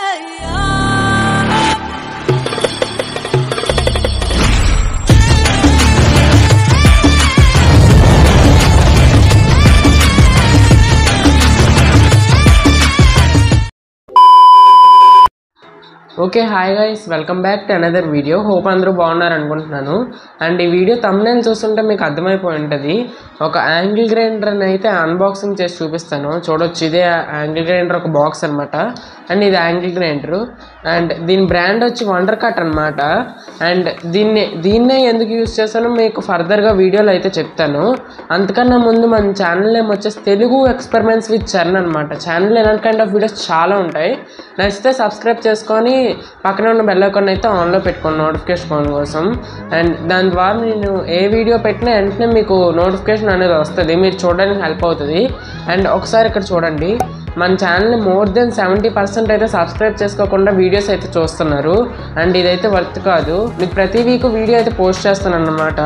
okay hi guys welcome back to another video hope అందరూ బాగున్నారు అనుకుంటున్నాను అండ్ ఈ వీడియో తమ్నేల్ చూస్తుంటే మీకు అర్థమైపోయి ఉంటుంది ఒక యాంగిల్ గ్రైండర్ అని అయితే అన్బాక్సింగ్ చేసి చూపిస్తాను చూడొచ్చు ఇదే యాంగిల్ గ్రైండర్ ఒక బాక్స్ అనమాట అండ్ ఇది యాంగిల్ గ్రైండర్ అండ్ దీని బ్రాండ్ వచ్చి వండర్ కట్ అనమాట అండ్ దీన్ని దీన్నే ఎందుకు యూస్ చేస్తానో మీకు ఫర్దర్గా వీడియోలో అయితే చెప్తాను అంతకన్నా ముందు మన ఛానల్ నేమ్ వచ్చేసి తెలుగు ఎక్స్పెరిమెంట్స్ విత్ చరణ్ అనమాట ఛానల్ ఇలాంటి కైండ్ ఆఫ్ వీడియోస్ చాలా ఉంటాయి నచ్చితే సబ్స్క్రైబ్ చేసుకొని పక్కన ఉన్న బెల్ ఐకాన్ అయితే ఆన్లో పెట్టుకోండి నోటిఫికేషన్ కోసం అండ్ దాని ద్వారా నేను ఏ వీడియో పెట్టినా వెంటనే మీకు నోటిఫికేషన్ అనేది వస్తుంది మీరు చూడడానికి హెల్ప్ అవుతుంది అండ్ ఒకసారి ఇక్కడ చూడండి మన ఛానల్ని మోర్ దెన్ సెవెంటీ పర్సెంట్ అయితే సబ్స్క్రైబ్ చేసుకోకుండా వీడియోస్ అయితే చూస్తున్నారు అండ్ ఇదైతే వర్త్ కాదు మీకు ప్రతి వీక్ వీడియో అయితే పోస్ట్ చేస్తాను అన్నమాట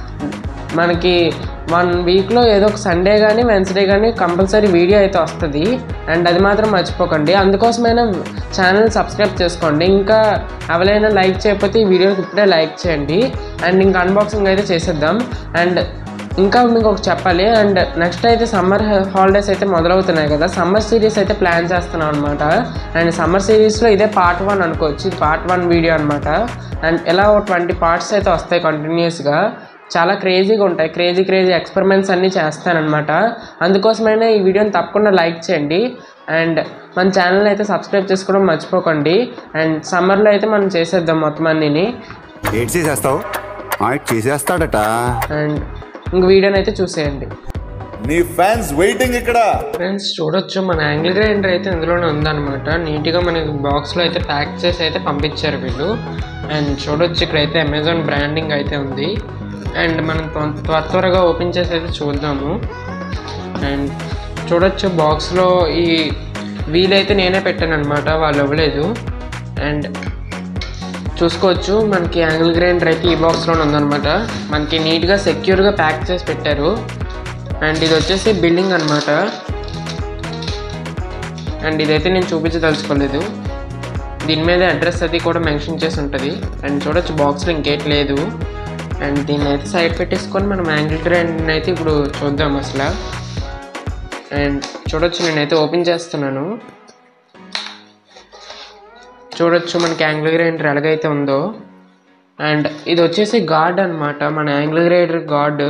మనకి వన్ వీక్లో ఏదో ఒక సండే కానీ వెన్స్డే కానీ కంపల్సరీ వీడియో అయితే వస్తుంది అండ్ అది మాత్రం మర్చిపోకండి అందుకోసమైనా ఛానల్ సబ్స్క్రైబ్ చేసుకోండి ఇంకా ఎవరైనా లైక్ చేయకపోతే ఈ వీడియోకి ఇప్పుడే లైక్ చేయండి అండ్ ఇంకా అన్బాక్సింగ్ అయితే చేసేద్దాం అండ్ ఇంకా మీకు ఒక చెప్పాలి అండ్ నెక్స్ట్ అయితే సమ్మర్ హాలిడేస్ అయితే మొదలవుతున్నాయి కదా సమ్మర్ సిరీస్ అయితే ప్లాన్ చేస్తున్నాం అనమాట అండ్ సమ్మర్ సిరీస్లో ఇదే పార్ట్ వన్ అనుకోవచ్చు ఇది పార్ట్ వన్ వీడియో అనమాట అండ్ ఇలా ఒక ట్వంటీ పార్ట్స్ అయితే వస్తాయి కంటిన్యూస్గా చాలా క్రేజీగా ఉంటాయి క్రేజీ క్రేజీ ఎక్స్పెరిమెంట్స్ అన్నీ చేస్తానన్నమాట అందుకోసమైనా ఈ వీడియోని తప్పకుండా లైక్ చేయండి అండ్ మన ఛానల్ అయితే సబ్స్క్రైబ్ చేసుకోవడం మర్చిపోకండి అండ్ సమ్మర్లో అయితే మనం చేసేద్దాం మొత్తం అన్నీని ఏడ్ చేసేస్తావు ఆయన చేసేస్తాడట అండ్ ఇంక వీడియోని అయితే చూసేయండి నీ ఫ్యాన్స్ వెయిటింగ్ ఇక్కడ ఫ్రెండ్స్ చూడొచ్చు మన యాంగిల్ గ్రైండర్ అయితే ఇందులోనే ఉందన్నమాట నీట్గా మనకి బాక్స్లో అయితే ప్యాక్ చేసి అయితే పంపించారు వీళ్ళు అండ్ చూడొచ్చు ఇక్కడైతే అమెజాన్ బ్రాండింగ్ అయితే ఉంది అండ్ మనం త్వ- త్వర త్వరగా ఓపెన్ చేసి అయితే చూద్దాము అండ్ చూడొచ్చు బాక్స్లో ఈ వీల్ అయితే నేనే పెట్టాను అనమాట వాళ్ళు ఇవ్వలేదు అండ్ చూసుకోవచ్చు మనకి యాంగిల్ గ్రైండర్ అయితే ఈ బాక్స్లోనే ఉందన్నమాట మనకి నీట్గా సెక్యూర్గా ప్యాక్ చేసి పెట్టారు అండ్ ఇది వచ్చేసి బిల్డింగ్ అనమాట అండ్ ఇదైతే నేను చూపించదలుచుకోలేదు దీని మీద అడ్రస్ అది కూడా మెన్షన్ చేసి ఉంటుంది అండ్ చూడొచ్చు బాక్స్లో ఇంకేట్ లేదు అండ్ దీన్ని అయితే సైడ్ పెట్టేసుకొని మనం యాంగిల్ గ్రైండ్ అయితే ఇప్పుడు చూద్దాం అసలు అండ్ చూడొచ్చు నేనైతే ఓపెన్ చేస్తున్నాను చూడొచ్చు మనకి యాంగిల్ గ్రైండర్ ఎలాగైతే ఉందో అండ్ ఇది వచ్చేసి గార్డ్ అనమాట మన యాంగిల్ గ్రైండర్ గార్డ్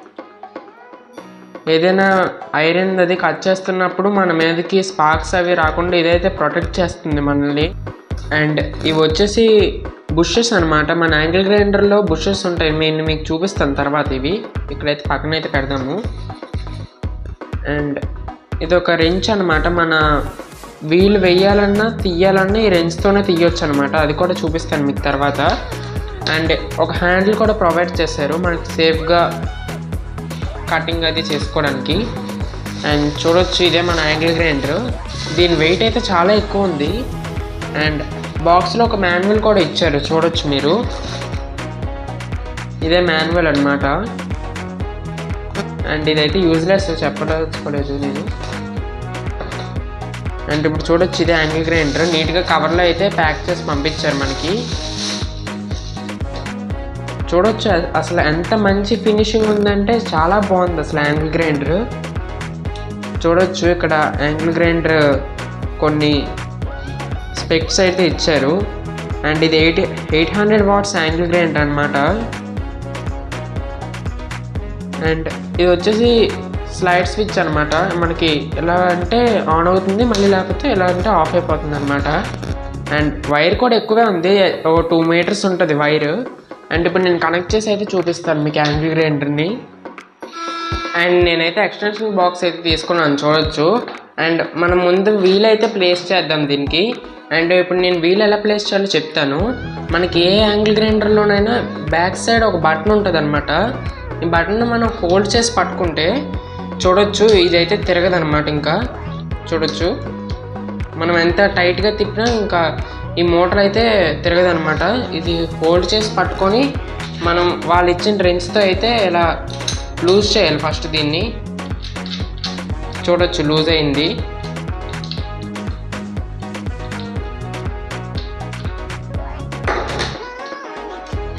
ఏదైనా ఐరన్ అది కట్ చేస్తున్నప్పుడు మన మీదకి స్పార్క్స్ అవి రాకుండా ఇదైతే ప్రొటెక్ట్ చేస్తుంది మనల్ని అండ్ ఇవి వచ్చేసి బుషెస్ అనమాట మన యాంగిల్ గ్రైండర్లో బుషెస్ ఉంటాయి నేను మీకు చూపిస్తాను తర్వాత ఇవి ఇక్కడైతే పక్కన అయితే పెడదాము అండ్ ఇది ఒక రెంచ్ అనమాట మన వీల్ వేయాలన్నా తీయాలన్నా ఈ రెంచ్తోనే తీయొచ్చు అనమాట అది కూడా చూపిస్తాను మీకు తర్వాత అండ్ ఒక హ్యాండిల్ కూడా ప్రొవైడ్ చేశారు మనకి సేఫ్గా కటింగ్ అది చేసుకోవడానికి అండ్ చూడొచ్చు ఇదే మన యాంగిల్ గ్రైండర్ దీని వెయిట్ అయితే చాలా ఎక్కువ ఉంది అండ్ బాక్స్లో ఒక మాన్యువల్ కూడా ఇచ్చారు చూడొచ్చు మీరు ఇదే మాన్యువల్ అనమాట అండ్ ఇదైతే యూజ్లెస్ చెప్పదలుచుకోలేదు నేను అండ్ ఇప్పుడు చూడొచ్చు ఇదే యాంగిల్ గ్రైండర్ నీట్గా కవర్లో అయితే ప్యాక్ చేసి పంపించారు మనకి చూడొచ్చు అ- అసలు ఎంత మంచి ఫినిషింగ్ ఉందంటే చాలా బాగుంది అసలు యాంగిల్ గ్రైండర్ చూడొచ్చు ఇక్కడ యాంగిల్ గ్రైండర్ కొన్ని స్పెక్స్ అయితే ఇచ్చారు అండ్ ఇది eight eight hundred watts angle grinder అనమాట అండ్ ఇది వచ్చేసి స్లైడ్ స్విచ్ అనమాట మనకి ఎలా అంటే ఆన్ అవుతుంది మళ్ళీ లేకపోతే ఎలా అంటే ఆఫ్ అయిపోతుంది అనమాట అండ్ వైర్ కూడా ఎక్కువే ఉంది ఓ టూ మీటర్స్ ఉంటుంది వైర్ అండ్ ఇప్పుడు నేను కనెక్ట్ చేసి అయితే చూపిస్తాను మీకు యాంగిల్ గ్రైండర్ని అండ్ నేనైతే ఎక్స్టెన్షన్ బాక్స్ అయితే తీసుకున్నాను చూడొచ్చు అండ్ మనం ముందు వీల్ అయితే ప్లేస్ చేద్దాం దీనికి అండ్ ఇప్పుడు నేను వీల్ ఎలా ప్లేస్ చేయాలో చెప్తాను మనకి ఏ యాంగిల్ గ్రైండర్లోనైనా బ్యాక్ సైడ్ ఒక బటన్ ఉంటుంది అనమాట ఈ బటన్ మనం హోల్డ్ చేసి పట్టుకుంటే చూడొచ్చు ఇదైతే తిరగదనమాట ఇంకా చూడొచ్చు మనం ఎంత టైట్గా తిప్పినా ఇంకా ఈ మోటార్ అయితే తిరగదనమాట ఇది హోల్డ్ చేసి పట్టుకొని మనం వాళ్ళు ఇచ్చిన రెంచ్తో అయితే ఇలా లూజ్ చేయాలి ఫస్ట్ దీన్ని చూడొచ్చు లూజ్ అయింది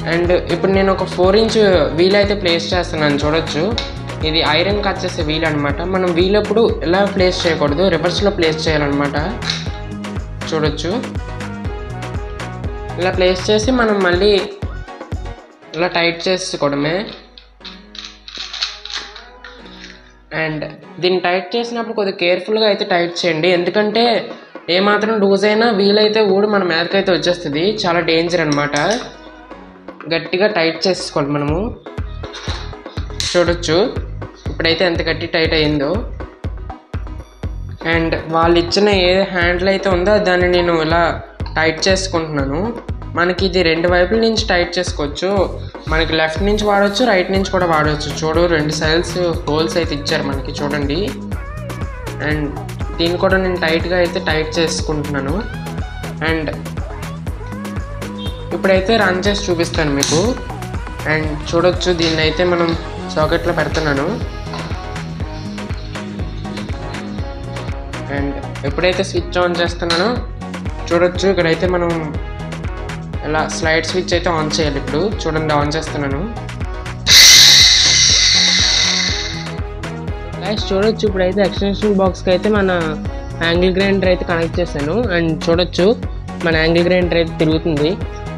అండ్ ఇప్పుడు నేను ఒక ఫోర్ ఇంచ్ వీల్ అయితే ప్లేస్ చేస్తున్నాను చూడొచ్చు ఇది ఐరన్ కట్ చేసే వీల్ అనమాట మనం వీల్ ఎప్పుడు ఎలా ప్లేస్ చేయకూడదు రివర్స్లో ప్లేస్ చేయాలన్నమాట చూడొచ్చు ఇలా ప్లేస్ చేసి మనం మళ్ళీ ఇలా టైట్ చేసుకోవడమే అండ్ దీన్ని టైట్ చేసినప్పుడు కొద్దిగా కేర్ఫుల్గా అయితే టైట్ చేయండి ఎందుకంటే ఏమాత్రం లూజ్ అయినా వీలైతే ఊడి మన మీదకైతే వచ్చేస్తుంది చాలా డేంజర్ అనమాట గట్టిగా టైట్ చేసుకోవాలి మనము చూడొచ్చు ఇప్పుడైతే ఎంత గట్టి టైట్ అయిందో అండ్ వాళ్ళు ఇచ్చిన ఏ హ్యాండిల్ అయితే ఉందో దాన్ని నేను ఇలా టైట్ చేసుకుంటున్నాను మనకి ఇది రెండు వైపుల నుంచి టైట్ చేసుకోవచ్చు మనకి లెఫ్ట్ నుంచి వాడవచ్చు రైట్ నుంచి కూడా వాడవచ్చు చూడు రెండు సైడ్స్ హోల్స్ అయితే ఇచ్చారు మనకి చూడండి అండ్ దీన్ని కూడా నేను టైట్గా అయితే టైట్ చేసుకుంటున్నాను అండ్ ఇప్పుడైతే రన్ చేసి చూపిస్తాను మీకు అండ్ చూడొచ్చు దీన్ని అయితే మనం సాకెట్లో పెడుతున్నాను అండ్ ఎప్పుడైతే స్విచ్ ఆన్ చేస్తున్నానో చూడొచ్చు ఇక్కడైతే మనం ఇలా స్లైడ్ స్విచ్ అయితే ఆన్ చేయాలి ఇప్పుడు చూడండి ఆన్ చేస్తున్నాను గైస్ చూడొచ్చు ఇప్పుడైతే ఎక్స్టెన్షన్ బాక్స్కి అయితే మన యాంగిల్ గ్రైండర్ అయితే కనెక్ట్ చేశాను అండ్ చూడొచ్చు మన యాంగిల్ గ్రైండర్ అయితే తిరుగుతుంది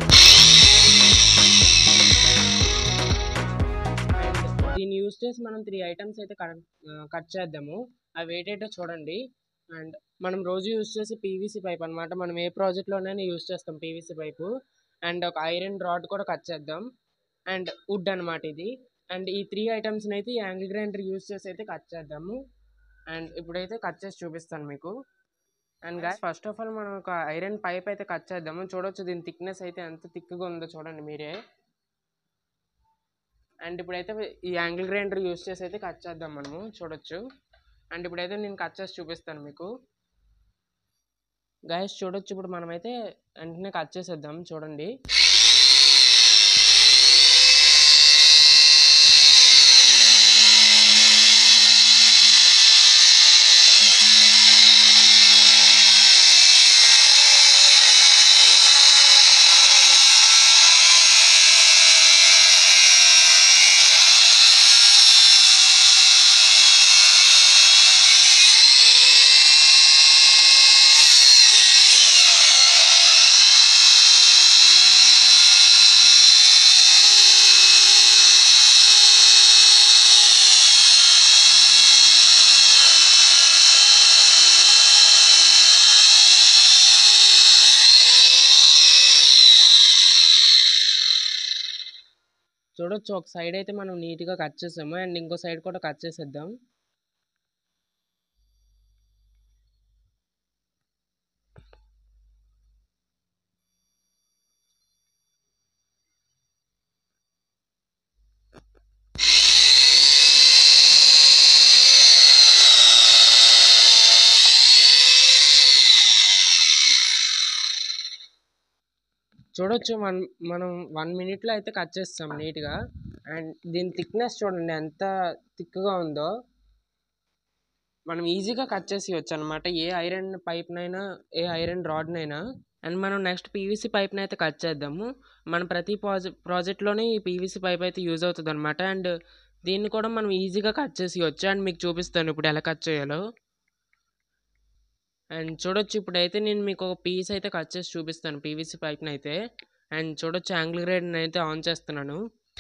దీన్ని యూస్ చేసి మనం త్రీ ఐటమ్స్ అయితే కట్ చేద్దాము అవి ఏంటంటే చూడండి అండ్ మనం రోజు యూస్ చేసే పీవీసీ పైప్ అనమాట మనం ఏ ప్రాజెక్ట్లోనైనా యూస్ చేస్తాం పీవీసీ పైపు అండ్ ఒక ఐరన్ రాడ్ కూడా కట్ చేద్దాం అండ్ వుడ్ అనమాట ఇది అండ్ ఈ త్రీ ఐటమ్స్ని అయితే ఈ యాంగిల్ గ్రైండర్ యూస్ చేసి అయితే కట్ చేద్దాము అండ్ ఇప్పుడైతే కట్ చేసి చూపిస్తాను మీకు and guys first of all మనం ఒక ఐరన్ పైప్ అయితే కట్ చేద్దాము చూడొచ్చు దీని థిక్నెస్ అయితే ఎంత థిక్గా ఉందో చూడండి మీరే అండ్ ఇప్పుడైతే ఈ యాంగిల్ గ్రైండర్ యూస్ చేసి అయితే కట్ చేద్దాం మనము చూడొచ్చు అండ్ ఇప్పుడైతే నేను కట్ చేసి చూపిస్తాను మీకు గాయస్ చూడొచ్చు ఇప్పుడు మనమైతే వెంటనే కట్ చేసేద్దాం చూడండి చూడొచ్చు ఒక సైడ్ అయితే మనం నీట్గా కట్ చేసాము అండ్ ఇంకో సైడ్ కూడా కట్ చేసేద్దాం చూడొచ్చు మన మనం వన్ మినిట్లో అయితే కట్ చేస్తాం నీట్గా అండ్ దీని థిక్నెస్ చూడండి ఎంత థిక్గా ఉందో మనం ఈజీగా కట్ చేసేయచ్చు అనమాట ఏ ఐరన్ పైప్నైనా ఏ ఐరన్ రాడ్నైనా అండ్ మనం నెక్స్ట్ పీవీసీ పైప్ని అయితే కట్ చేద్దాము మన ప్రతి ప్రాజెక్ట్ ప్రాజెక్ట్లోనే ఈ పీవీసీ పైప్ అయితే యూజ్ అవుతుంది అనమాట అండ్ దీన్ని కూడా మనం ఈజీగా కట్ చేసేయచ్చు అండ్ మీకు చూపిస్తాను ఇప్పుడు ఎలా కట్ చేయాలో అండ్ చూడొచ్చు ఇప్పుడైతే నేను మీకు ఒక పీస్ అయితే కట్ చేసి చూపిస్తాను పీవీసీ పైప్ని అయితే అండ్ చూడొచ్చు యాంగిల్ గ్రేడ్ని అయితే ఆన్ చేస్తున్నాను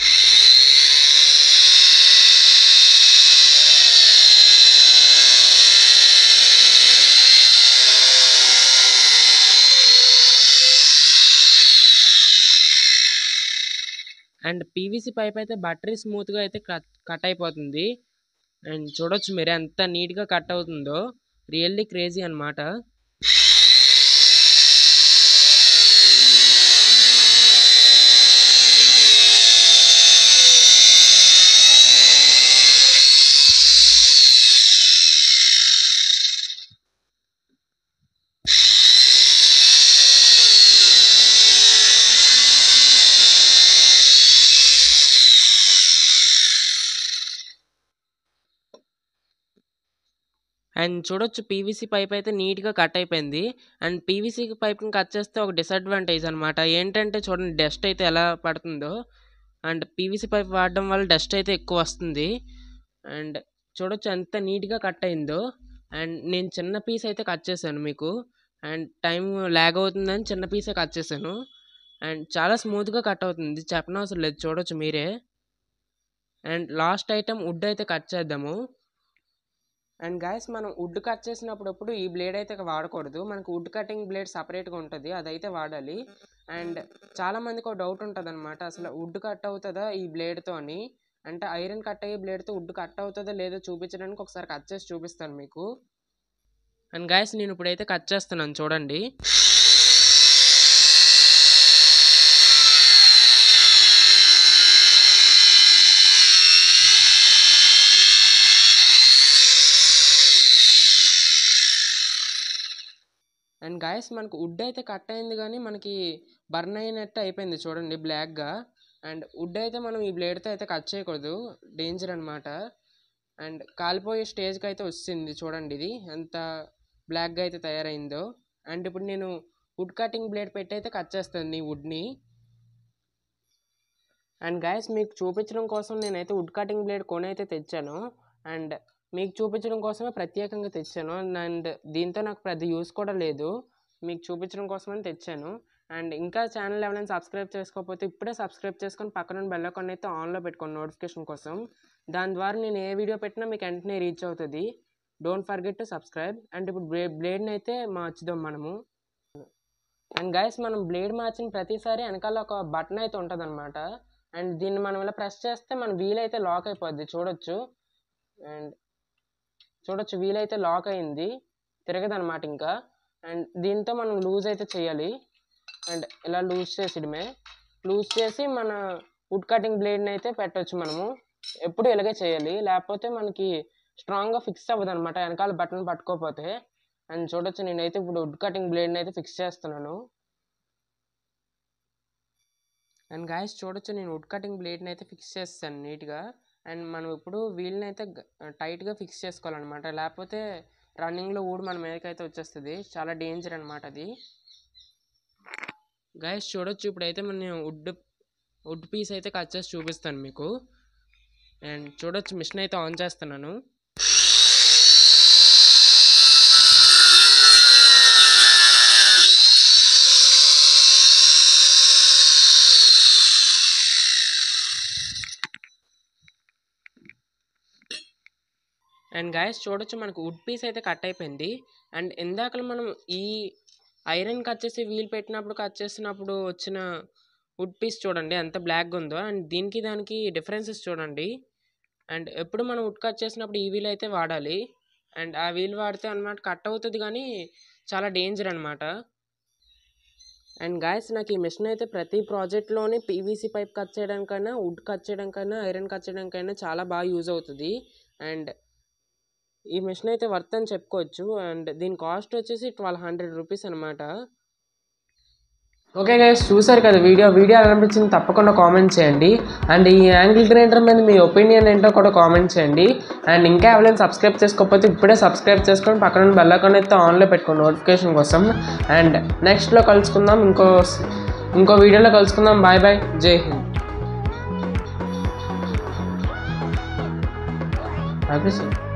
అండ్ పీవీసీ పైప్ అయితే బటరీ స్మూత్గా అయితే కట్ కట్ అయిపోతుంది అండ్ చూడొచ్చు మీరు ఎంత నీట్గా కట్ అవుతుందో రియల్లీ క్రేజీ అనమాట అండ్ చూడొచ్చు పీవీసీ పైప్ అయితే నీట్గా కట్ అయిపోయింది అండ్ పీవీసీ పైప్ని కట్ చేస్తే ఒక డిసడ్వాంటేజ్ అనమాట ఏంటంటే చూడండి డస్ట్ అయితే ఎలా పడుతుందో అండ్ పీవీసీ పైప్ వాడడం వల్ల డస్ట్ అయితే ఎక్కువ వస్తుంది అండ్ చూడొచ్చు ఎంత నీట్గా కట్ అయిందో అండ్ నేను చిన్న పీస్ అయితే కట్ చేశాను మీకు అండ్ టైం ల్యాగ్ అవుతుందని చిన్న పీసే కట్ చేశాను అండ్ చాలా స్మూత్గా కట్ అవుతుంది చెప్పనవసరం లేదు చూడొచ్చు మీరే అండ్ లాస్ట్ ఐటమ్ వుడ్ అయితే కట్ చేద్దాము అండ్ గాయస్ మనం వుడ్ కట్ చేసినప్పుడు ఈ బ్లేడ్ అయితే వాడకూడదు మనకు వుడ్ కటింగ్ బ్లేడ్ సపరేట్గా ఉంటుంది అదైతే వాడాలి అండ్ చాలా మందికి ఒక డౌట్ ఉంటుంది అనమాట అసలు వుడ్ కట్ అవుతుందా ఈ బ్లేడ్తో అని అంటే ఐరన్ కట్ అయ్యే బ్లేడ్తో వుడ్ కట్ అవుతుందో లేదో చూపించడానికి ఒకసారి కట్ చేసి చూపిస్తాను మీకు అండ్ గాయస్ నేను ఇప్పుడైతే కట్ చేస్తున్నాను చూడండి అండ్ గాయస్ మనకు వుడ్ అయితే కట్ అయింది కానీ మనకి బర్న్ అయినట్టు అయిపోయింది చూడండి బ్లాక్గా అండ్ వుడ్ అయితే మనం ఈ బ్లేడ్తో అయితే కట్ చేయకూడదు డేంజర్ అనమాట అండ్ కాలిపోయే స్టేజ్కి అయితే వచ్చింది చూడండి ఇది ఎంత బ్లాక్గా అయితే తయారైందో అండ్ ఇప్పుడు నేను వుడ్ కటింగ్ బ్లేడ్ పెట్టి అయితే కట్ చేస్తాను ఈ వుడ్ని అండ్ గాయస్ మీకు చూపించడం కోసం నేనైతే వుడ్ కటింగ్ బ్లేడ్ కొని అయితే తెచ్చాను అండ్ మీకు చూపించడం కోసమే ప్రత్యేకంగా తెచ్చాను అండ్ దీంతో నాకు పెద్ద యూస్ కూడా లేదు మీకు చూపించడం కోసమని తెచ్చాను అండ్ ఇంకా ఛానల్ ఎవరైనా సబ్స్క్రైబ్ చేసుకోకపోతే ఇప్పుడే సబ్స్క్రైబ్ చేసుకొని పక్కన బెల్ ఐకాన్ అయితే ఆన్లో పెట్టుకోండి నోటిఫికేషన్ కోసం దాని ద్వారా నేను ఏ వీడియో పెట్టినా మీకు వెంటనే రీచ్ అవుతుంది don't forget to subscribe and ఇప్పుడు బ్లే బ్లేడ్ని అయితే మార్చుదాం మనము అండ్ గైస్ మనం బ్లేడ్ మార్చిన ప్రతిసారి వెనకాల ఒక బటన్ అయితే ఉంటుంది అనమాట అండ్ దీన్ని మనం ఇలా ప్రెస్ చేస్తే మన వీల్ అయితే లాక్ అయిపోద్ది చూడొచ్చు అండ్ చూడొచ్చు వీల్ అయితే లాక్ అయింది తిరగదనమాట ఇంకా అండ్ దీంతో మనం లూజ్ అయితే చేయాలి అండ్ ఇలా లూజ్ చేసేయడమే లూజ్ చేసి మన వుడ్ కటింగ్ బ్లేడ్ని అయితే పెట్టొచ్చు మనము ఎప్పుడు ఇలాగే చేయాలి లేకపోతే మనకి స్ట్రాంగ్గా ఫిక్స్ అవ్వదు అనమాట వెనకాల బటన్ పట్టుకోకపోతే అండ్ చూడొచ్చు నేనైతే ఇప్పుడు వుడ్ కటింగ్ బ్లేడ్ని అయితే ఫిక్స్ చేస్తున్నాను అండ్ గాయస్ చూడొచ్చు నేను వుడ్ కటింగ్ బ్లేడ్ని అయితే ఫిక్స్ చేస్తాను నీట్గా అండ్ మనం ఇప్పుడు వీల్ని అయితే టైట్గా ఫిక్స్ చేసుకోవాలన్నమాట లేకపోతే రన్నింగ్లో ఊడు మన మీదకైతే వచ్చేస్తుంది చాలా డేంజర్ అనమాట అది గైస్ చూడొచ్చు ఇప్పుడైతే మనం వుడ్ వుడ్ పీస్ అయితే కట్ చేసి చూపిస్తాను మీకు అండ్ చూడొచ్చు మిషన్ అయితే ఆన్ చేస్తున్నాను అండ్ గాయస్ చూడొచ్చు మనకు వుడ్ పీస్ అయితే కట్ అయిపోయింది అండ్ ఇందాక మనం ఈ ఐరన్ కట్ చేసి వీల్ పెట్టినప్పుడు కట్ చేసినప్పుడు వచ్చిన వుడ్ పీస్ చూడండి ఎంత బ్లాక్గా ఉందో అండ్ దీనికి దానికి డిఫరెన్సెస్ చూడండి అండ్ ఎప్పుడు మనం వుడ్ కట్ చేసినప్పుడు ఈ వీల్ అయితే వాడాలి అండ్ ఆ వీల్ వాడితే అనమాట కట్ అవుతుంది కానీ చాలా డేంజర్ అనమాట అండ్ గాయస్ నాకు ఈ మిషన్ అయితే ప్రతి ప్రాజెక్ట్లోనే పీవీసీ పైప్ కట్ చేయడానికైనా వుడ్ కట్ చేయడానికైనా ఐరన్ కట్ చేయడానికైనా చాలా బాగా యూజ్ అవుతుంది అండ్ ఈ మిషన్ అయితే వర్త్ అని చెప్పుకోవచ్చు అండ్ దీని కాస్ట్ వచ్చేసి ట్వెల్వ్ హండ్రెడ్ రూపీస్ అనమాట ఓకే గైస్ చూసారు కదా వీడియో వీడియో ఎలా అనిపించింది తప్పకుండా కామెంట్ చేయండి అండ్ ఈ యాంగిల్ గ్రైండర్ మీద మీ ఒపీనియన్ ఏంటో కూడా కామెంట్ చేయండి అండ్ ఇంకా ఎవరైనా సబ్స్క్రైబ్ చేసుకోకపోతే ఇప్పుడే సబ్స్క్రైబ్ చేసుకొని పక్కన బెల్ ఐకాన్ అయితే ఆన్లో పెట్టుకోండి నోటిఫికేషన్ కోసం అండ్ నెక్స్ట్లో కలుసుకుందాం ఇంకో ఇంకో వీడియోలో కలుసుకుందాం బాయ్ బాయ్ జై హింద్ హ్యాపీ